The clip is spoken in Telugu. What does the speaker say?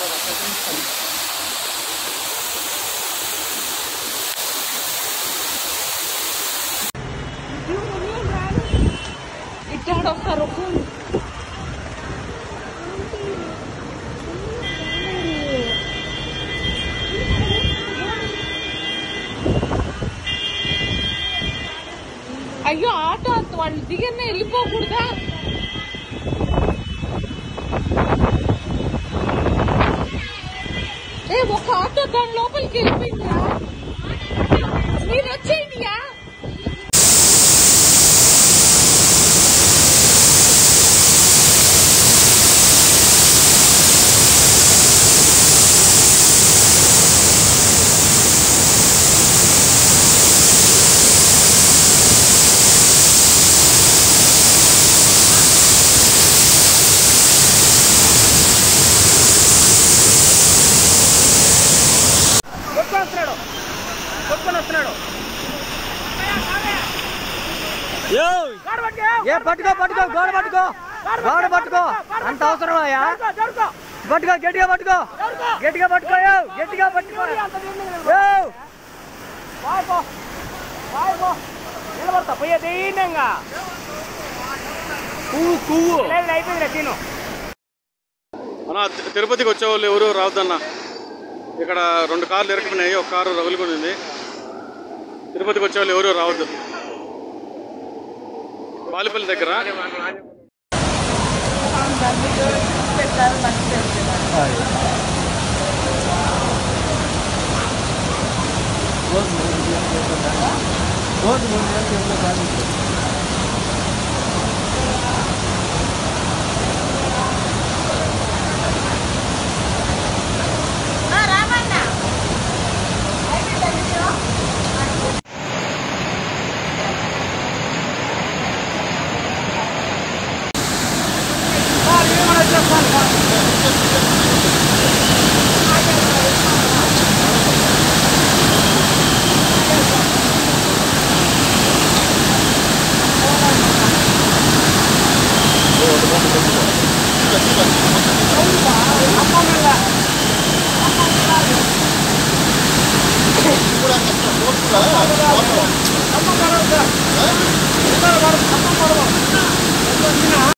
ఇట్టాడు వస్తారు అయ్యో ఆటో వాళ్ళు దిగనే వెళ్ళిపోకూడదా ఏ ఒక ఆటో దాని లోపలికి వెళ్ళిపోయిందా మీరు వచ్చేయండియా కొట్టుకొని వస్తున్నాడు కొట్టుకొని వస్తున్నాడు గోడ పట్టుకో. ఏ పట్టుకో పట్టుకో గోడ పట్టుకో గోడ పట్టుకో అంత అవసరం అయ్యా జరుకో, జరుకో. పట్టుకో గట్టిగా పట్టుకో జరుకో. గట్టిగా పట్టుకో యో, గట్టిగా పట్టుకో అంత దీని మీద యో. వాయిపో వాయిపో నిలబడతా పోయే దీనంగా పువ్వు పువ్వు లేదు అయిపోయింది తిను అన్న తి- తిరుపతికి వచ్చేవాళ్ళు ఎవరు రావద్దన్న ఇక్కడ రెండు కార్లు ఇరకపోయినాయి ఒక కారు రగులుకుంది తిరుపతికి వచ్చేవాళ్ళు ఎవరు రావద్దు బాలిపల్లి దగ్గర